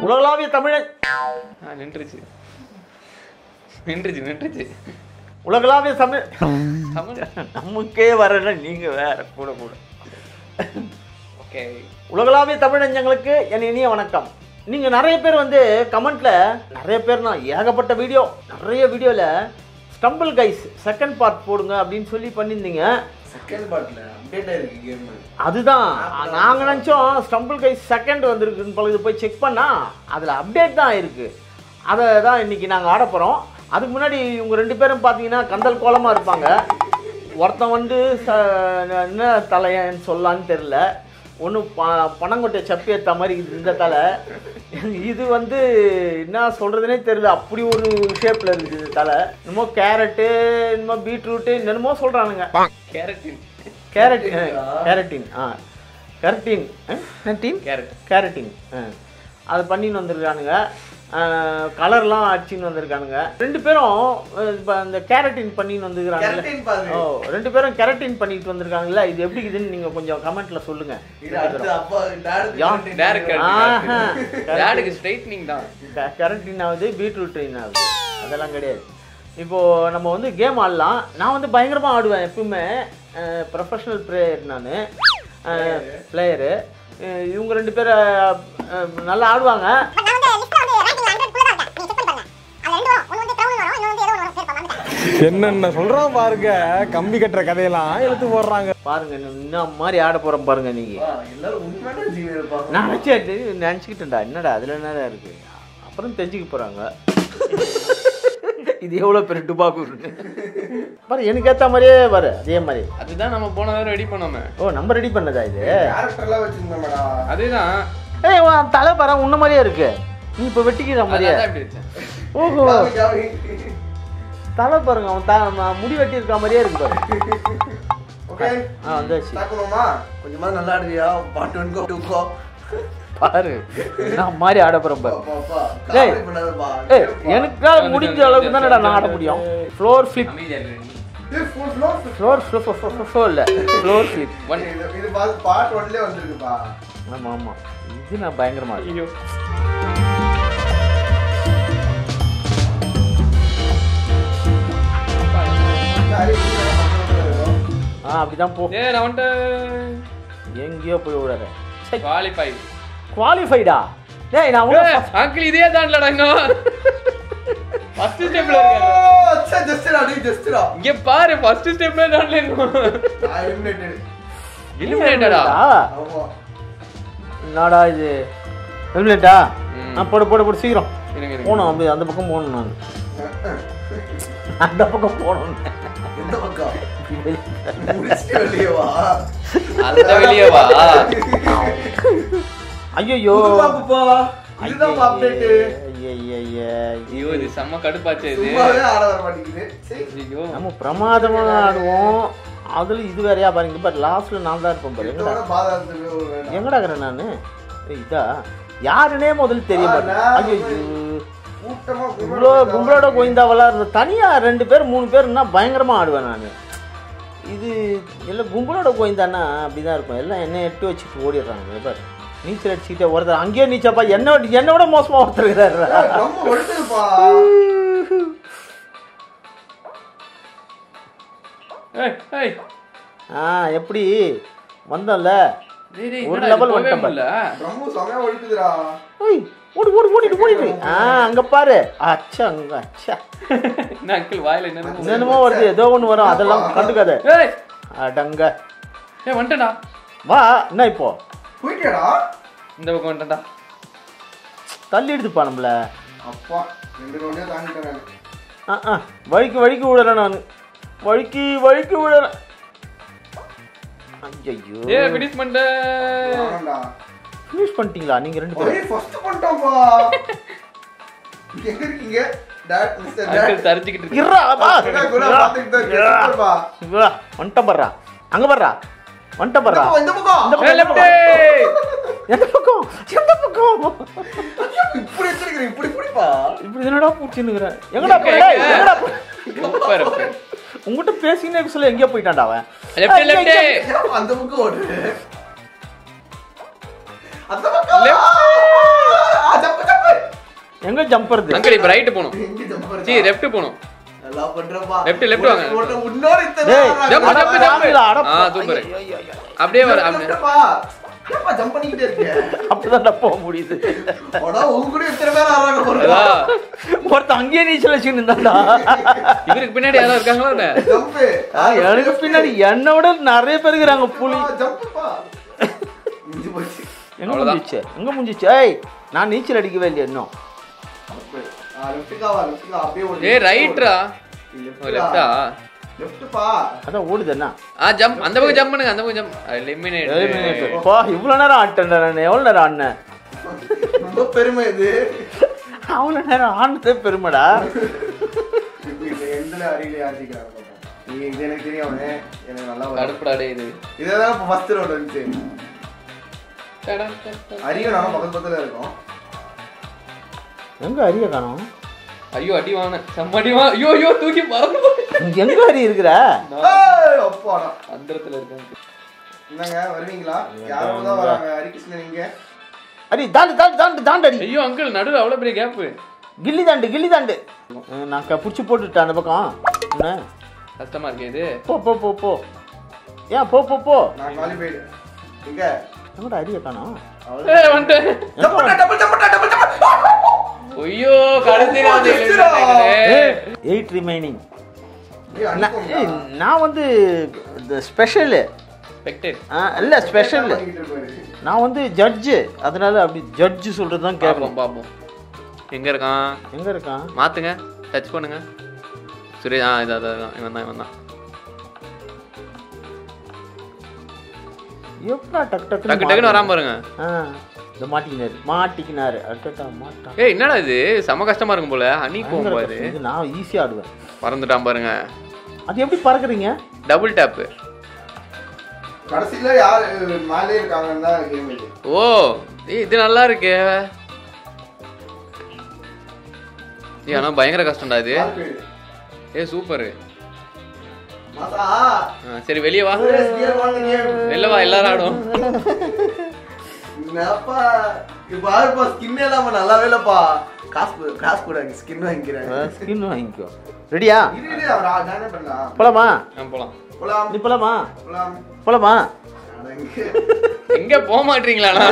உலகளாவிய தமிழன் ஆ, நின்றுச்சு நின்றுச்சு நின்றுச்சு உலகளாவிய தமிழ் தமிழ் நமக்கே வரல நீங்க வேற கூட கூட ஓகே உலகளாவிய தமிழஞ்சங்களுக்கு என் இனிய வணக்கம் நீங்க நிறைய பேர் வந்து கமெண்ட்ல நிறைய பேர்னா ஏகப்பட்ட வீடியோ நிறைய வீடியோல ஸ்டம்பிள் கைஸ் செகண்ட் பார்ட் போடுங்க அப்படின்னு சொல்லி பண்ணியிருந்தீங்க செகண்ட் பார்ட்ல அப்டேட் ஆயிருக்கு கேம் அதுதான் நாங்க நினைச்சோம் ஸ்டம்பிள் கைஸ் செகண்ட் வந்திருக்குன்னு பழுது போய் செக் பண்ணா அதுல அப்டேட் தான் இருக்கு அதை தான் இன்னைக்கு நாங்க ஆட போறோம் அதுக்கு முன்னாடி இவங்க ரெண்டு பேரும் பார்த்தீங்கன்னா கந்தல் கோலமா இருப்பாங்க ஒருத்தன் வந்து ச- என்ன தலையன்னு சொல்லலான்னு தெரில ஒன்று ப பனங்கொட்டை சப்பி ஏற்ற மாதிரி இது இந்த தலை இது வந்து என்ன சொல்கிறதுனே தெரியல அப்படி ஒரு ஷேப்பில் இருக்குது இந்த தலை என்னமோ கேரட்டு என்னமோ பீட்ரூட்டு என்னென்னமோ சொல்கிறானுங்க கேரட்டின் கேரட் கேரட்டின் ஆ கேரட்டின் டீன் கேரட் கேரட்டின் அது பண்ணின்னு வந்திருக்கானுங்க கலர்லாம் அடிச்சின்னு வந்திருக்கானுங்க ரெண்டு பேரும் இப்போ அந்த கேரட்டின் பண்ணின்னு வந்துருக்காங்க Keratin பாரு. ஓ ரெண்டு பேரும் கேரட்டின் பண்ணிட்டு வந்திருக்காங்கல்ல இது எப்படி இருக்குதுன்னு நீங்கள் கொஞ்சம் கமெண்ட்ல சொல்லுங்க இது அடுத்து அப்பா டாடு யா. டேரக்ட் ஆஹா. டேடுக்கு ஸ்ட்ரைட்னிங் தான் கேரட்டின் ஆகுது பீட்ரூட்டின் ஆகுது அதெல்லாம் கிடையாது இப்போ நம்ம வந்து கேம் ஆடலாம் நான் வந்து பயங்கரமாக ஆடுவேன் எப்பவுமே ப்ரொஃபஷனல் பிளேயர் நான் பிளேயரு இவங்க ரெண்டு பேரும் அஹ், நல்லா ஆடுவாங்க என்னென்ன சொல்றான் பாருங்க கம்பி கட்டுற கதையெல்லாம் இழுத்து போடுறாங்க பாருங்க இன்னும் மாதிரி ஆட போகிறோம் பாருங்க நீங்க எல்லாரும் உண்மையான ஜீவன் இருப்பாங்க நான் நினச்சி நினச்சிக்கிட்டேன்டா என்னடா அதில் என்னடா இருக்கு அப்புறம் தெரிஞ்சுக்க போகிறாங்க இது எவ்வளோ பெரிய டுபாக்கு பாரு எனக்கு ஏற்ற மாதிரியே பாரு அதே மாதிரி அதுதான் நம்ம போன தடவை ரெடி பண்ணோமே ஓ நம்ம ரெடி பண்ணதா இது கேரக்டர்லாம் வச்சிருந்தோம்டா அதேதான் ஏய் உன் தலை பாரு உன்ன மாதிரியே இருக்கு நீ இப்போ வெட்டிக்கிற மாதிரியே அதான் இப்படி வச்சேன் ஓஹோ ஜாவி, ஜாவி. தலை பாருங்க அவன் த ம- முடி வெட்டி இருக்க மாதிரியே இருக்கு பாரு ஓகே ஆ வந்தாச்சு ஸ்டார்ட் பண்ணுவோமா கொஞ்சமா நல்லா ஆடுவியா பாட்டு ஒன் கோ டூ கோ பாரு நான் மாதிரி ஆட போறேன் பாரு பாப்பா டேய். காமெடி பண்ணாதப்பா ஏய் எனக்கால முடிஞ்ச அளவுக்கு தானடா நான் ஆட முடியும் ஃப்ளோர் ஃபிளிப் அமைதியா இரு நீ. இது full flow. ஃப்ளோர் ஃப்ளோர் இல்ல ஃப்ளோர் ஃபிளிப் ஒன் இது இது பாத்து பாட்டு ஒன்லயே வந்திருக்குப்பா ஆமா ஆமா இது நான் பயங்கரமா இருக்கு ஐயோ சரி, இது என்ன பண்றது? ஆ அப்படிதான் போ ஏ நான் வந்துட்டேன் எங்கேயோ போய் விடாத குவாலிஃபை குவாலிஃபைடா டேய் நான் உள்ள அங்கிள் இதே தாண்டலடா இன்னும் ஃபர்ஸ்ட் ஸ்டெப்ல இருக்காரு ஓ, அச்சா, just டா, டேய், just டா. இங்க பாரு ஃபர்ஸ்ட் ஸ்டெப்ல தாண்டல இன்னும் நான் eliminated. எலிமினேட்டடா ஆமா. என்னடா இது ஹெல்மெட்டா ம். ஆ போடு போடு போடு சீக்கிரம் இருங்க இருங்க போகணும் அப்படி அந்த பக்கம் போகணும் நான் அந்த பக்கம் போகணும் எந்த பக்கம்? முடிச்சிட்டு வெளியே வா. அந்த வெளியே வா ஐயோ புது பாப்புப்பா. இதுதான் update. ஐயோ இது செம்ம கடுப்பாச்சு இது சும்மாவே ஆட வர மாட்டேங்குது. சரி. ஐயோ நம்ம பிரமாதமாக ஆடுவோம் அதுல இது வேறையா பாருங்க பாரு லாஸ்ட்ல நான் தான் இருப்பேன் பாரு எங்கடா இதோட பாதாளத்துக்கு ஒரு வேண்டாம். எங்கடா இருக்கிறேன் நான் இதா யாருனே முதல்ல தெரிய ஆ, மாட்டேன் நான் ஐயோ கூட்டமா இவ்வளோ கும்பலோட கோவிந்தாவெல்லாம் இருந்த தனியா ரெண்டு பேர் மூணு பேர்னா பயங்கரமா ஆடுவேன் நான் இது எல்லாம் கும்பலோட கோவிந்தானா அப்படிதான் இருக்கும் எல்லாம் என்ன எட்டு வச்சுட்டு ஓடிடுறாங்க பாரு நீச்சல் அடிச்சுக்கிட்டே ஒருத்தர் அங்கேயே நீச்சப்பா என்ன விட- என்னை விட மோசமா ஒருத்தர் இருக்கிறாரு ரொம்ப ஒழுங்குப்பா. ஏய் ஏய் ஆ எப்படி வந்தோம்ல டேய், டேய், ஒரு என்னடா level இது போகவே வந்துட்டேன் முடியல. ரொம்ப செமையா ஒழுக்குதுடா. ஓய் ஓடி ஓடி ஓடிட்டு ஓடிட்டு ஆ அங்க பாரு அச்சா அங்க அச்சா என்ன அங்கிள் வாயில என்னமோ என்னென்னமோ வருது ஏதோ ஒன்று வரும் அதெல்லாம் கண்டுக்காத ஏய் அடங்க ஏய் வந்துட்டேன்டா வா என்ன இப்போ போயிட்டியாடா? இந்த பக்கம் வந்துட்டேன்டா தள்ளிடுதுப்பா நம்மள அப்பா, ரெண்டு round ஏ தாண்டிட்டேன் நானு. ஆ ஆ வழிக்கு வழிக்கு விடுறேன் நான் வழிக்கு வழிக்கு விடுறேன் ஐயோ ஏய் ஃபினிஷ் பண்ணிட்டேன் வேணாம்டா. ஃபினிஷ் பண்ணிட்டீங்களா நீங்க ரெண்டு பேரும் ஒரே first பண்ணிட்டோம்ப்பா. எங்க இருக்கீங்க? Dad, Mr. Dad. அங்கிள் தரிச்சுக்கிட்டு இருக்கு இருடா, வா. கூட கூட பார்த்துக்கிட்டு தான் இருக்கேன். இருடா. சூப்பர்ப்பா. இவா, வந்துட்டேன் பர்றா அங்க பர்றா வந்துட்டேன் பர்றா இந்த பக்கம், இந்த இந்த பக்கம். பக்கம், ஏய், எந்த லெஃப்ட் பக்கம் எந்த பக்கம் இப்படி வச்சிருக்கிறேன், இப்படி இப்படிப்பா. இப்படி என்னடா பூச்சின்னுக்குறேன் எங்கடா போற டேய், எங்கடா போற சூப்பர் உங்ககிட்ட பேசினே சொல்ல எங்கேயோ போயிட்டான்டா அவன் லெஃப்ட் ஏய், லெஃப்ட் இங்க, இங்க. ஏன் அந்த பக்கம் ஓடுற? அந்த பக்கம். Left. ஆ, ஜப்பு, ஜப்பு, எங்க ஜம்பறது அங்கிள் இப்ப ரைட் போகணும் எங்க jump சி இருக்கா? லெஃப்ட் போகணும் நல்லா பண்றப்பா. Left, left வாங்க. உன்னோட- உன்னோட இத்தனை டேய் நேரம் jump, ஆகுது. jump, jump. ஆங்கில ஆ அடப்பா சூப்பர் ஐயோ, ஐயோ, ஐயோ. அப்படியே வர Left, அப்படியே leftப்பா. ஏப்பா jump பண்ணிக்கிட்டே இருக்க? அப்படிதான் போக முடியுது அடா, உங்க கூட இத்தனை பேர் ஆடுறாங்க பாருங்க. அதான். ஒருத்தன் அங்கேயே நீச்சல் வச்சுன்னு இருந்தாடா இவருக்கு பின்னாடி யாராவது இருக்காங்களா என்ன Jump. ஆ, எனக்கு பின்னாடி என்னை விட நிறைய பேர் இருக்கிறாங்க புலி ஆ, jumpப்பா. முடிஞ்சு போச்சு. எங்க அவ்வளவுதான். முடிஞ்சிச்சு எங்க முடிஞ்சிச்சு ஏய் நான் நீச்சல் அடிக்கவே இல்லையா இன்னும் ஆ, left-க்கா வா, left-க்கா, அப்படியே ஓடு. ஏய் ரைட்ரா Left-க்கா. லெஃப்டா Left-ப்பா. அதான் ஓடுதுன்னா ஆ ஜம்ப் அந்த பக்கம் ஜம்ப் பண்ணுங்க அந்த பக்கம் ஜம்ப் எலிமினேட் பா இவ்வளவு நேரம் ஆட்டேன்டா நான் எவ்வளவு நேரம் ஆடினேன் ரொம்ப பெருமை இது அவ்வளவு நேரம் ஆடினதே பெருமைடா இப்ப இந்த எந்த அறிவிலே ஆடிக்கிறாங்க பாப்போம். நீங்க இது எனக்கு தெரியும் அவனே. எனக்கு நல்லா வரும். கடுப்புடா டேய் இது இதுதான் இப்ப first round வந்துச்சு. அரியும் நானும் பக்கத்து பக்கத்துல இருக்கோம். எங்க அரிய காணோம் ஐயோ அடி வாங்க செம்ம அடி வா ஐயோ ஐயோ தூக்கி பறந்து போய் இங்க எங்க அரி இருக்கிற ஏய், அப்பாடா. அந்தரத்துல இருக்காங்க என்னங்க வருவீங்களா யாரோ தான் வராங்க ஹரிகிருஷ்ணன் இங்க அரி தாண்டு தாண்டு தாண்டு தாண்டு அடி ஐயோ அங்கிள் நடுவுல அவ்வளவு பெரிய கேப் கில்லி தாண்டு கில்லி தாண்டு அஹ் நான் க- புடிச்சு போட்டுட்டேன் அந்த பக்கம் என்ன கஷ்டமா இருக்கு இது போ போ போ போ ஏன் போ போ போ நான் குவாலிஃபைடு இங்க எங்கடா அரிய காணோம் அவ்வளவு ஏய் வந்துட்டேன் double double double double double ஐயோ கடைசியில வந்து முடிச்சிடா. எயிட் ரிமைனிங் ஏய் அனுப்புங்க நான் வந்து இந்த ஸ்பெஷலு ஸ்பெக்டேட் இல்லை ஸ்பெஷல் பண்ணிக்கிட்டு இருப்பாரு. நான் வந்து ஜட்ஜு அதனால அப்படி ஜட்ஜு சொல்றது தான் கேட்போம் பாப்போம் பாப்போம் எங்க இருக்கான் எங்க இருக்கான் மாத்துங்க டச் பண்ணுங்க சுரேஷ் ஆ இது அதான் இவன் தான் இவன் தான் எப்படா டக் டக்கு டக்கு டக்குன்னு வராம பாருங்க ஆ இந்த மாட்டிக்கினாரு மாட்டிக்கினாரு அட்டா மாட்டா ஏய் என்னடா இது செம கஷ்டமா இருக்கும் போல ஹனி கோம் பயங்கர பாரு கஷ்டம். இது நான் ஈஸியா ஆடுவேன் பறந்துட்டான் பாருங்க அது எப்படி பறக்குறீங்க டபுள் டேப் கடைசியில யார் மேலே இருக்காங்கன்னு தான் கேம் இது ஓ ஏய் இது நல்லா இருக்கே ஏய் ஆனா பயங்கர கஷ்டம்டா இது குவாலிஃபைடு. ஏய் சூப்பர் மாசா சரி வெளியே வா சுரேஷ் gear one game. வெளில வா எல்லாரும் ஆடும் என்னப்பா இப்ப பாருப்பா ஸ்கின் இல்லாம நல்லாவே இல்லப்பா காசு காசு கூட ஸ்கின் வாங்கிக்கிறேன் ஸ்கின் வாங்கிக்கோ ரெடியா இரு இரு அவர் ஜாயின் பண்ணலாம் போலாமா ஆ, போலாம் போலாம் நீ போலாமா போலாம் போலாமா அட இங்க. எங்க போக மாட்டீங்களாண்ணா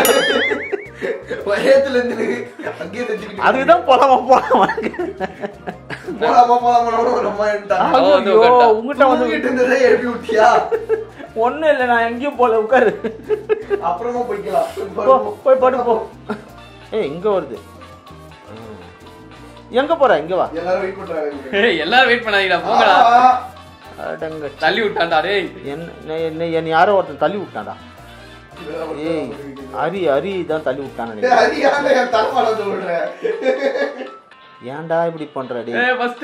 வயத்துல இருந்து அங்கேயே தெரிஞ்சுக்கிட்டு அதுக்கு தான் போலாமா போலாமா போலாமா போலாமா ரொம்ப என்கிட்ட அவன் வந்து ஐயோ உட்கார்ந்தான். உங்ககிட்ட வந்து இருந்ததை எழுப்பி விட்டியா ஒண்ணும் இல்லை நான் எங்கேயும் போல உட்காரு அப்புறமா போய்க்கலாம் போ போய் படு போ ஏய் இங்க வருது ம். எங்க போற இங்க வா எல்லாரும் வெயிட் பண்றாங்க ஏய் எல்லாரும் வெயிட் பண்ணாதீங்கடா போங்கடா அடங்க தள்ளி விட்டான்டா டேய் என்ன என்ன என்ன யாரோ ஒருத்தன் தள்ளி விட்டான்டா ஏய் அரி அரி தான் தள்ளி விட்டான்னு நினைக்கிறேன். அதிகாரம் என் தலைமாட சொல்றேன் ஏன்டா இப்படி பண்ற டேய் ஏய் ஃபர்ஸ்ட்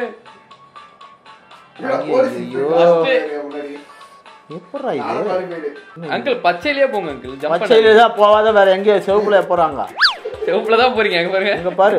போலீஸ் ஐயோ. முன்னாடி எப்படா நானும் இது qualified. அங்கிள் பச்சையிலேயே போங்க அங்கிள் ஜம்ப் பச்சையில தான் போவாத வேற எங்கேயோ செவப்புல போறாங்க செவப்புல தான் போறீங்க அங்க பாருங்க இங்க பாரு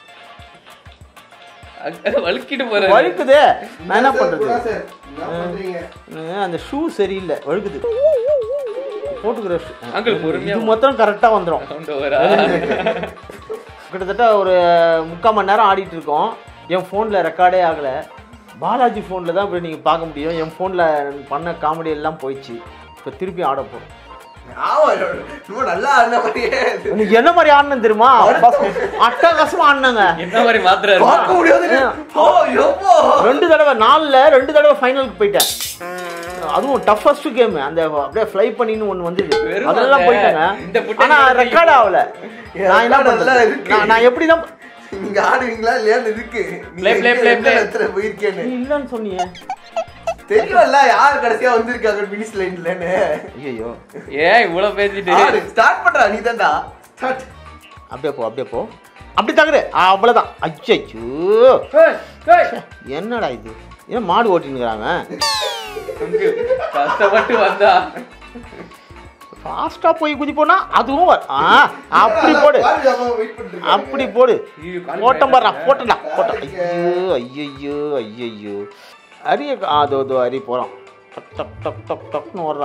அங்க வழுக்கிட்டு போறாரு வழுக்குதே நான் என்ன சார், பண்றது குணா சார், என்ன பண்றீங்க ம், அந்த ஷூ சரியில்லை வழுக்குது போட்டுக்கிற shoe. Uncle, பொறுமையா இது மொத்தம் கரெக்டா வந்துரும் Sound over ஆ? கிட்டத்தட்ட ஒரு முக்கால் மணி நேரம் ஆடிட்டு இருக்கோம் என் ஃபோனில் ரெக்கார்டே ஆகலை பாலாஜி ஃபோனில் தான் இப்படி நீங்கள் பார்க்க முடியும் என் ஃபோனில் பண்ண காமெடி எல்லாம் போயிடுச்சு இப்போ திருப்பி ஆட போகிறோம் ஆமா சும்மா நல்லா ஆடின மாதிரியே இது. இன்னைக்கு என்ன மாதிரி ஆடினேன் தெரியுமா அட்டகாசமாக ஆடினாங்க என்ன மாதிரி மாத்துறாரு பார்க்க முடியாது ஓ எப்போ ரெண்டு தடவை நாலில் ரெண்டு தடவை ஃபைனலுக்கு போயிட்டேன் அதுவும் டஃபஸ்ட் கேம் அந்த அப்படியே ஃப்ளை பண்ணின்னு ஒன்று வந்தது வெறும் அதெல்லாம் அந்த- போயிட்டாங்க இந்த புட்டை ஆனால் மட்டும் ரெக்கார்ட் ஆகல நான் என்ன Record பண்ணுறது எல்லாம் இருக்கு. நான் நான் எப்படி தான் நீங்க ஆடுவீங்களா இல்லையான்னு இருக்கு நீங்க Play, play, எங்க play, எந்த play. இடத்துல போயிருக்கேன்னு நீ இல்லைன்னு சொன்னியே தெரியும்ல யார் கடைசியா வந்திருக்காங்க பினிஷ் லைன்லன்னு ஐயோ ஏன் இவ்வளவு பேசிட்டு ஆடு ஸ்டார்ட் பண்றா நீ தான்டா ஸ்டார்ட் அப்படியே போ அப்படியே போ அப்படி தகுது அவ்வளோதான் அச்சோ ஏய், ஏய். என்னடா இது ஏன் மாடு ஓட்டினுக்கிறாங்க uncle, கஷ்டப்பட்டு வந்தா ஃபாஸ்ட்டாக போய் குதிப்போனா அதுவும் வ- ஆ அப்படி போடு வெயிட் பண்ணிட்டு அப்படி போடு ஐயோ, கால் போட்டம் பாடுறா போட்டடா போட்டா காலிக்க. ஐயோ ஐயோ ஐயோ ஐயோ அரிய அதோ அதோ அரி போகிறான் டக் டக் டக் டக் டக்னு ஓடுறான்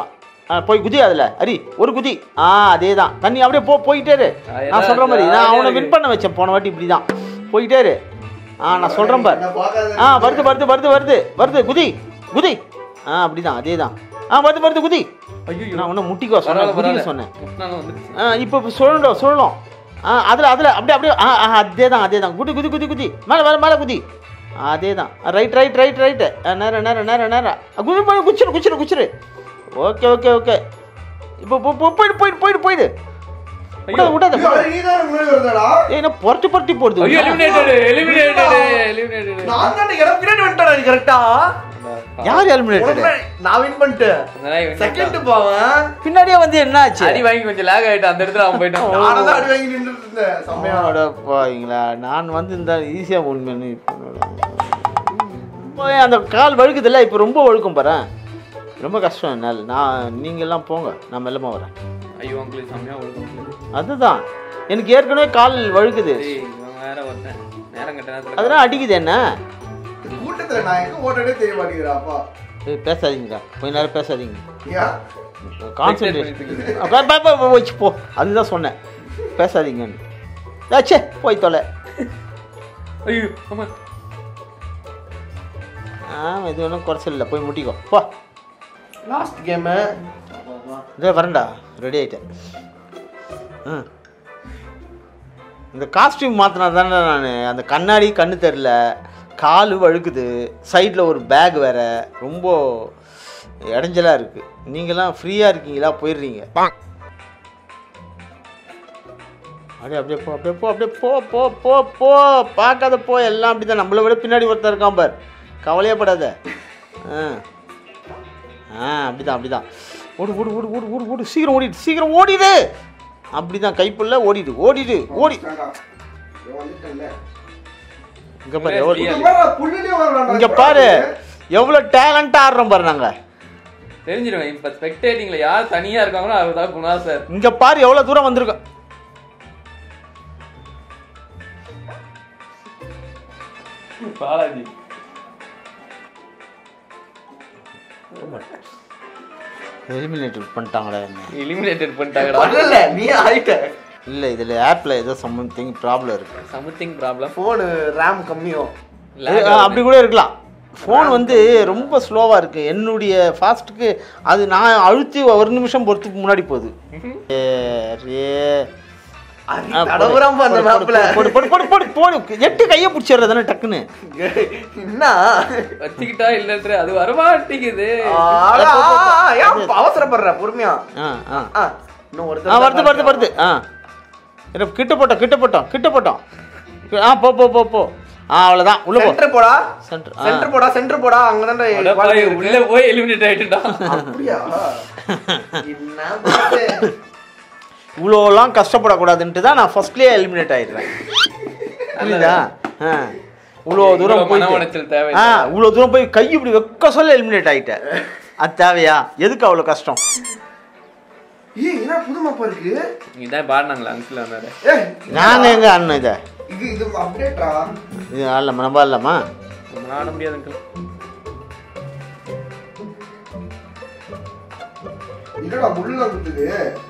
ஆ போய் குதி அதில் ஹரி ஒரு குதி ஆ அதே தான் தண்ணி அப்படியே போ போயிட்டே இரு அதேதான், நான் சொல்கிற மாதிரி நான் ஜாலியா அவனை இருக்கு. வின் பண்ண வச்சேன் போன வாட்டி இப்படி தான் போயிட்டே இரு ஆ நான் சொல்கிறேன் பார் என்ன பார்க்காத ஆ வருது வருது வருது வருது வருது குதி குதி ஆ அப்படிதான் அதே தான் ஆ வருது வருது குதி ஐயோ நான் ஒன்றும் முட்டிக்கோ சொன்னேன் பரவாயில்ல குதிக்க பரவாயில்ல சொன்னேன் முட்டினாலும் வந்துருச்சு ஆ இப்போ சுழலும் சுழலும் ஆ அதில் அதில் அப்படியே அப்படியே ஆ ஆ அதே தான் அதே தான் குதி குதி குதி குதி மேலே மேலே மேலே குதி அதே தான் ரைட் ரைட் ரைட் ரைட்டு நேரம் நேரம் நேரம் நேரம் குதி போய் குச்சிரு குச்சிரு குச்சிரு ஓகே ஓகே ஓகே இப்போ போ- போ- போயிடு போயிடு போயிடு போயிடு விடாத விடாத ஐயோ, நீதான் முன்னாடி வருதாடா ஏய் என்ன புரட்டி புரட்டி போடுது ஐயோ எலிமினேட்டட் எலிமினேட்டட் எலிமினேட்டட் நான் தான் எனக்கு பின்னாடி வந்துட்டேன் கரெக்டா யார் எலிமினேட்டட் நான் வின் பண்ணிட்டேன் செகண்ட் போவன் பின்னாடியே வந்து என்ன ஆச்சு அடி வாங்கி கொஞ்சம் லேக் ஆயிட்டு அந்த இடத்துல அவன் போயிட்டான் நானும் தான் அடி வாங்கி நின்றுட்டு இருந்தேன் செம்மையா அட பாவீங்களா நான் வந்து இந்த ஈஸியாக உண்மைன்னு போய் அந்த கால் வழுக்குதுல்ல இப்போ ரொம்ப வழுக்கும் பாரு ரொம்ப கஷ்டம் என்னால் நான் நீங்கள்லாம் போங்க நான் மெல்லமாக வரேன் ஐயோ உங்களுக்கு செம்மையா ஒழுக்கம் அதுதான் எனக்கு ஏற்கனவே கால் வழுக்குது டேய் இவன் வேற ஒருத்தன் நேரம் கட்ட நேரத்துல அதெல்லாம் அடிக்குது என்ன கூட்டத்துல நான் எங்க ஓட்டனே தெரிய மாட்டேங்கிறா அப்பா ஏய், பேசாதீங்கடா கொஞ்ச நேரம் பேசாதீங்க ஏன் கான்சன்ட்ரேட் வச்சு போ அதுதான் சொன்னேன் பேசாதீங்கன்னு ஆச்சே போய் தொலை ஐயோ ஆமா ஆ இது ஒன்றும் குறைச்சல் இல்லை போய் முட்டிக்கோ போ லாஸ்ட் கேம் இதே வரேன்டா ரெடி ஆயிட்டேன் ம் இந்த காஸ்டியூம் மாற்றினா தானே நான் அந்த கண்ணாடி கண்ணு தெரில கால் வழுக்குது சைடில் ஒரு பேக் வேற ரொம்ப இடைஞ்சலாக இருக்குது நீங்களாம் ஃப்ரீயாக இருக்கீங்களா போயிடுறீங்க அப்படியே அப்படியே போ அப்படியே போ அப்படியே போ போ போ போ பார்க்காத போ எல்லாம் அப்படி தான் நம்மளை விட பின்னாடி ஒருத்தர் இருக்கான் பார் கவலையப்படாத ஆ ஆ அப்படிதான் அப்படிதான் ஓடு ஓடு ஓடு ஓடு ஓடு ஓடு சீக்கிரம் ஓடிடு சீக்கிரம் ஓடிடு அப்படிதான் கைப்புள்ள ஓடிடு ஓடிடு ஓடி வந்துட்டேன்ல இங்க பாரு எவ்வளோ இல்லையா? இங்க பாரு, புல்லுலயே வரலாம்டா. இங்க பாரு எவ்வளோ டேலண்டா ஆடுறோம் பாரு நாங்க தெரிஞ்சிருவேன் இப்ப ஸ்பெக்டேட்டிங்ல யார் தனியா இருக்காங்களோ அவர்தான் குணா சார் இங்க பாரு எவ்வளவு தூரம் வந்திருக்கோம் பாலாஜி எலிமினேட் பண்ணிட்டாங்களே என்ன எலிமினேட்டட் பண்ணிட்டாங்கடா பண்ணல, நீ ஆயிட்ட இல்லை இதில் ஆப்பில் ஏதோ சம்திங் ப்ராப்ளம் இருக்கு சம்திங் ப்ராப்ளம் போனு ரேம் கம்மியோ ஆ, அப்படி கூட இருக்கலாம் ஃபோன் வந்து ரொம்ப ஸ்லோவாக இருக்கு என்னுடைய ஃபாஸ்ட்டுக்கு அது நான் அழுத்தி ஒரு நிமிஷம் பொறுத்துக்கு முன்னாடி போகுது ஏ, ரே. ஆ, போடு. தடவுறான் பாரு அந்த போடு, mapல. போடு, போடு, போடு, போடு, போடு. எட்டு கையை பிடிச்சிடுறது தானே டக்குன்னு என்ன வச்சுக்கிட்டா இல்லன்ற அது வரமாட்டேங்குது ஆளா, ஏன் அவசரப்படுற பொறுமையா ஆ ஆ ஆ, இன்னும் ஆ ஒருத்தர் வருது வருது வருது ஆ இரு, கிட்ட போட்டோம் கிட்ட போட்டோம் கிட்ட போட்டோம் ஆ போ போ போ போ ஆ அவ்வளோதான் உள்ள போ சென்டர் போடா சென்டர் ஆ சென்டர் போடா சென்டர் போடா அங்கதான் அட பாவி, உள்ள போய் எலிமினேட் ஆயிட்டுடா அப்படியா என்ன பாத்து? இவ்வளோலாம் கஷ்டப்படக்கூடாதுன்ட்டு தான் நான் ஃபர்ஸ்ட்லேயே எலிமினேட் ஆயிடுறேன் புரியுதா ஆ இவ்வளோ இவ்வளோ தூரம் மன போய் உளைச்சல் தேவை ஆ இவ்வளோ தூரம் போய் கை இப்படி வெக்க சொல்ல எலிமினேட் ஆயிட்டேன் அது தேவையா எதுக்கு அவ்வளோ கஷ்டம் ஏய் என்ன புது மாப்பா இருக்கு இதான் பாடினாங்களா அங்கிள் வந்தாரு ஏய் நாங்கள் எங்கே அண்ணன் இதை இது இது அப்டேட்டா இது ஆடலாமா நம்ம ஆடலாமா ரொம்ப ஆட முடியாது அங்கிள் என்னடா முள்ளுலாம் குத்துது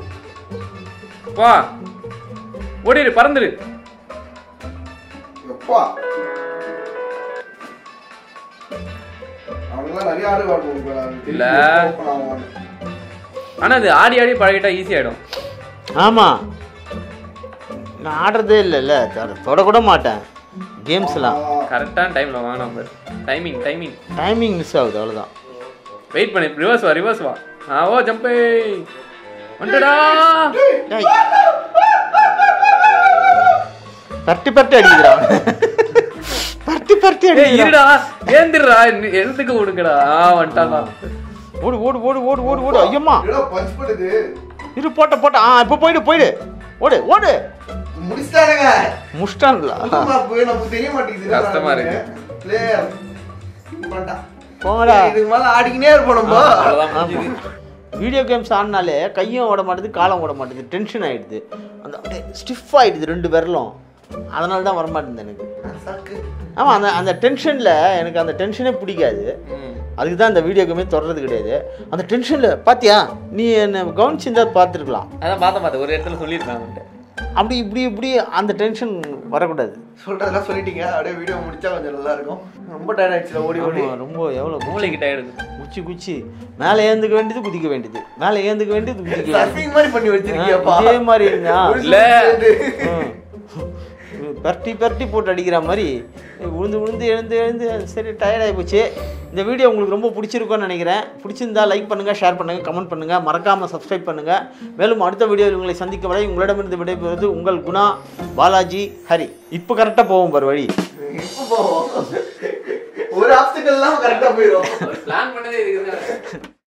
வா ஓடிடு பறந்துடு எப்பா அவங்களாம் நிறைய ஆடு வாடுவோம் இல்ல. ஆனா அது ஆடி ஆடி பழகிட்டா ஈஸி ஆயிடும் ஆமாம் நான் ஆடுறதே இல்லைல்ல தொட- தொடக்கூட மாட்டேன் கேம்ஸ்லாம் கரெக்டான டைம்ல வாங்கினா பாரு டைமிங் டைமிங் டைமிங் மிஸ் ஆகுது அவ்வளோதான் வெயிட் பண்ணி ரிவர்ஸ் வா ரிவர்ஸ் வா ஆ ஓ ஜம்பே வந்துடா டேய். பரட்டி பரட்டி அடிக்கிறான் பரட்டி பரட்டி ஏய் அடிக்கிறான் இருடா ஏந்திரா எழுத்துக்கு விடுங்கடா ஆ வந்துட்டாடா ஓடு ஓடு ஓடு ஓடு ஓடு ஓடு ஐயம்மா என்னடா பஞ்ச் பண்ணுது இரு போட்ட போட்ட ஆ இப்போ போயிடு போயிடு ஓடு ஓடு முடிச்சிட்டானுங்க முஷ்டான்களா புது மாப்பு நமக்கு தெரிய மாட்டேங்குது கஷ்டமா இருக்கு. பிளேயர் பண்ணிட்டான் போங்கடா இதுக்கு மேல ஆடிக்கினே இருப்போம் நம்ம அவ்வளவுதான் முடிஞ்சுது. வீடியோ கேம்ஸ் ஆடினாலே கையும் ஓட மாட்டேது காலம் ஓட மாட்டேது டென்ஷன் ஆயிடுது அந்த அப்படியே ஸ்டிஃப் ஆயிடுது ரெண்டு விரலும் அதனால தான் வரமாட்டேங்குது எனக்கு சாக்கு ஆமாம் அந்த அந்த டென்ஷனில் எனக்கு அந்த டென்ஷனே பிடிக்காது ம். அதுக்கு தான் இந்த வீடியோக்குமே தொடர்றது கிடையாது அந்த டென்ஷனில் பாத்தியா நீ என்ன கவனிச்சிருந்தா பார்த்துருக்கலாம் அதான் பார்த்த பார்த்தேன் ஒரு இடத்துல சொல்லியிருப்பேன் அவன்கிட்ட அப்படி இப்படி இப்படி அந்த டென்ஷன் வரக்கூடாது சொல்றதெல்லாம் சொல்லிட்டீங்க அப்படியே வீடியோ முடிச்சா கொஞ்சம் நல்லா இருக்கும் ரொம்ப டயர்ட் ஆயிடுச்சு ஓடி ஓடி ஆமா, ரொம்ப எவ்வளோ மூளைக்கு டயர்டு குச்சி குச்சி மேலே ஏந்துக்க வேண்டியது குதிக்க வேண்டியது மேலே ஏந்துக்க வேண்டியது குதிக்க வேண்டியது சர்ஃபிங் மாதிரி பண்ணி வச்சிருக்கியப்பா இதே மாதிரி இருந்தா இல்ல. ம். பரட்டி பரட்டி போட்டு அடிக்கிற மாதிரி விழுந்து விழுந்து எழுந்து எழுந்து சரி டயர்டாகி போச்சு இந்த வீடியோ உங்களுக்கு ரொம்ப பிடிச்சிருக்கும்னு நினைக்கிறேன் பிடிச்சிருந்தா லைக் பண்ணுங்கள் ஷேர் பண்ணுங்கள் கமெண்ட் பண்ணுங்கள் மறக்காமல் சப்ஸ்கிரைப் பண்ணுங்கள் மேலும் அடுத்த வீடியோவில் உங்களை சந்திக்க வரை உங்களிடமிருந்து விடைபெறுவது உங்கள் குணா பாலாஜி ஹரி இப்போ கரெக்டாக போவோம் பாரு வழி இப்போ போவோம் ஒரு ஆப்ஸ்டிக்கல் எல்லாம் கரெக்டா போயிடும் பிளான் பண்ணதே இதுக்கு